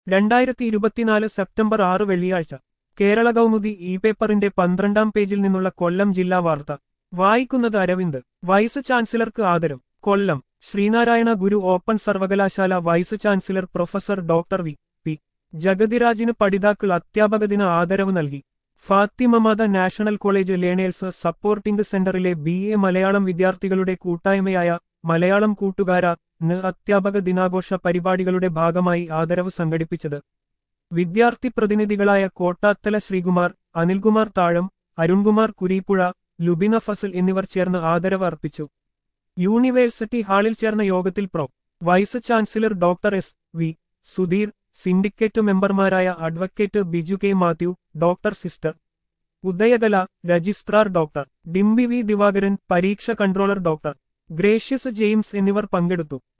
രണ്ടായിരത്തി ഇരുപത്തിനാല് സെപ്റ്റംബർ ആറ് വെള്ളിയാഴ്ച കേരള കൗമുദി ഇ പേപ്പറിന്റെ പന്ത്രണ്ടാം പേജിൽ നിന്നുള്ള കൊല്ലം ജില്ലാ വാർത്ത വായിക്കുന്നത് അരവിന്ദ് വൈസ് ചാൻസലർക്ക് ആദരം കൊല്ലം ശ്രീനാരായണ ഗുരു ഓപ്പൺ സർവകലാശാല vice chancellor professor doctor V P ജഗതിരാജിന് പഠിതാക്കൾ അധ്യാപക ദിന ആദരവ് നൽകി Fathima Matha national college learners supporting സെന്ററിലെ ബി എ മലയാളം വിദ്യാർത്ഥികളുടെ കൂട്ടായ്മയായ മലയാളം കൂട്ടുകാര ന് അധ്യാപക ദിനാഘോഷ പരിപാടികളുടെ ഭാഗമായി ആദരവ് സംഘടിപ്പിച്ചത് വിദ്യാർത്ഥി പ്രതിനിധികളായ കോട്ടാത്തല ശ്രീകുമാർ അനിൽകുമാർ താഴം അരുൺകുമാർ കുരീപ്പുഴ ലുബിന ഫസൽ എന്നിവർ ചേർന്ന് ആദരവ് അർപ്പിച്ചു യൂണിവേഴ്സിറ്റി ഹാളിൽ ചേർന്ന യോഗത്തിൽ pro vice chancellor doctor S V Sudheer syndicate മെമ്പർമാരായ advocate Biju K Mathew doctor sister Udayakala registrar doctor Dimbi V Divakaran പരീക്ഷ കൺട്രോളർ ഡോക്ടർ ഗ്രേഷ്യസ് ജെയിംസ് എന്നിവർ പങ്കെടുത്തു